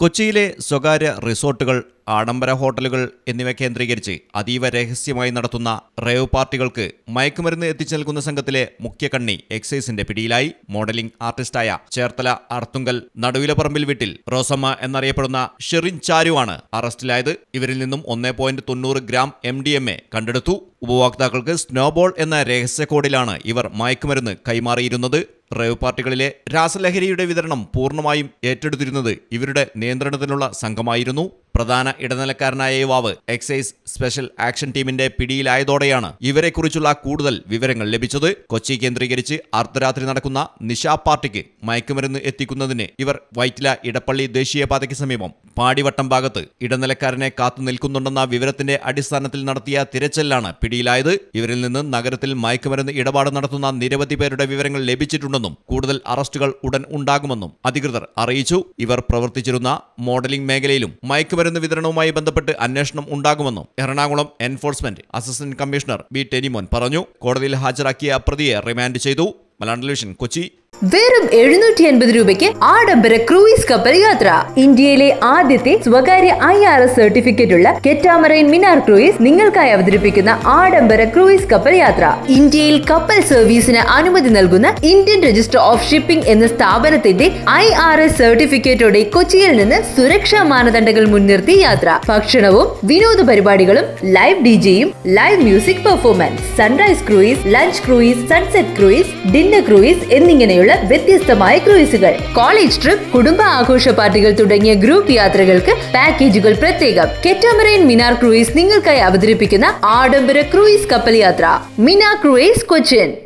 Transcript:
കൊച്ചിയിലെ സ്വകാര്യ റിസോർട്ടുകൾ ആഡംബര ഹോട്ടലുകൾ എന്നിവ കേന്ദ്രീകരിച്ച് അതീവ രഹസ്യമായി നടത്തുന്ന റേവ് പാർട്ടികൾക്ക് മയക്കുമരുന്ന് എത്തിച്ചു നൽകുന്ന സംഘത്തിലെ മുഖ്യ കണ്ണി എക്സൈസിന്റെ പിടിയിലായി മോഡലിംഗ് ആർട്ടിസ്റ്റായ ചേർത്തല അർത്തുങ്കൽ നടുവിലപ്പറമ്പിൽ വീട്ടിൽ റോസമ്മ എന്നറിയപ്പെടുന്ന ഷെറിൻ ചാരുവാണ് അറസ്റ്റിലായത് ഇവരിൽ നിന്നും ഒന്നേ പോയിന്റ് തൊണ്ണൂറ് gram M D M A കണ്ടെടുത്തു ഉപഭോക്താക്കൾക്ക് സ്നോബോൾ എന്ന രഹസ്യ കോഡിലാണ് ഇവർ മയക്കുമരുന്ന് കൈമാറിയിരുന്നത് റേവ് പാർട്ടികളിലെ രാസലഹരിയുടെ വിതരണം പൂർണ്ണമായും ഏറ്റെടുത്തിരുന്നത് ഇവരുടെ നിയന്ത്രണത്തിലുള്ള സംഘമായിരുന്നു പ്രധാന ഇടനിലക്കാരനായ യുവാവ് എക്സൈസ് സ്പെഷ്യൽ ആക്ഷൻ ടീമിന്റെ പിടിയിലായതോടെയാണ് ഇവരെക്കുറിച്ചുള്ള കൂടുതൽ വിവരങ്ങൾ ലഭിച്ചത് കൊച്ചി കേന്ദ്രീകരിച്ച് അർദ്ധരാത്രി നടക്കുന്ന നിശാ പാർട്ടിക്ക് മയക്കുമരുന്ന് എത്തിക്കുന്നതിന് ഇവർ വൈറ്റില ഇടപ്പള്ളി ദേശീയപാതയ്ക്ക് സമീപം പാടിവട്ടം ഭാഗത്ത് ഇടനിലക്കാരനെ കാത്തു നിൽക്കുന്നുണ്ടെന്ന വിവരത്തിന്റെ അടിസ്ഥാനത്തിൽ നടത്തിയ തിരച്ചിലാണ് പിടിയിലായത് ഇവരിൽ നിന്ന് നഗരത്തിൽ മയക്കുമരുന്ന് ഇടപാട് നടത്തുന്ന നിരവധി പേരുടെ വിവരങ്ങൾ ലഭിച്ചിട്ടുണ്ടെന്നും കൂടുതൽ അറസ്റ്റുകൾ ഉടൻ ഉണ്ടാകുമെന്നും അധികൃതർ അറിയിച്ചു ഇവർ പ്രവർത്തിച്ചിരുന്ന മോഡലിംഗ് മേഖലയിലും മയക്കുമരുന്ന് വിതരണവുമായി ബന്ധപ്പെട്ട് അന്വേഷണം ഉണ്ടാകുമെന്നും Ernakulam enforcement assistant commissioner B Tenimon പറഞ്ഞു കോടതിയിൽ ഹാജരാക്കിയ പ്രതിയെ റിമാൻഡ് ചെയ്തു മലയാളം ടെലിവിഷൻ കൊച്ചി വെറും എഴുന്നൂറ്റി അൻപത് രൂപയ്ക്ക് ആഡംബര ക്രൂയിസ് കപ്പൽ യാത്ര ഇന്ത്യയിലെ ആദ്യത്തെ സ്വകാര്യ ഐ ആർ എസ് സർട്ടിഫിക്കറ്റ് ഉള്ള കെറ്റാമറൈൻ മിനാർ ക്രൂയിസ് നിങ്ങൾക്കായി അവതരിപ്പിക്കുന്ന ആഡംബര ക്രൂയിസ് കപ്പൽ യാത്ര ഇന്ത്യയിൽ കപ്പൽ സർവീസിന് അനുമതി നൽകുന്ന ഇന്ത്യൻ രജിസ്റ്റർ ഓഫ് ഷിപ്പിംഗ് എന്ന സ്ഥാപനത്തിന്റെ ഐ ആർ എസ് സർട്ടിഫിക്കറ്റോടെ കൊച്ചിയിൽ നിന്ന് സുരക്ഷാ മാനദണ്ഡങ്ങൾ മുൻനിർത്തി യാത്ര ഭക്ഷണവും വിനോദ പരിപാടികളും ലൈവ് ഡിജെയും live music performance sunrise cruise lunch cruise sunset cruise dinner cruise എന്നിങ്ങനെയുള്ള വ്യത്യസ്തമായ ക്രൂയിസുകൾ കോളേജ് ട്രിപ്പ് കുടുംബ ആഘോഷ പാർട്ടികൾ തുടങ്ങിയ ഗ്രൂപ്പ് യാത്രകൾക്ക് പാക്കേജുകൾ പ്രത്യേകം കെറ്റാമറൈൻ മിനാർ ക്രൂയിസ് നിങ്ങൾക്കായി അവതരിപ്പിക്കുന്ന ആഡംബര ക്രൂയിസ് കപ്പൽ യാത്ര മിനാർ ക്രൂയിസ് കൊച്ചിൻ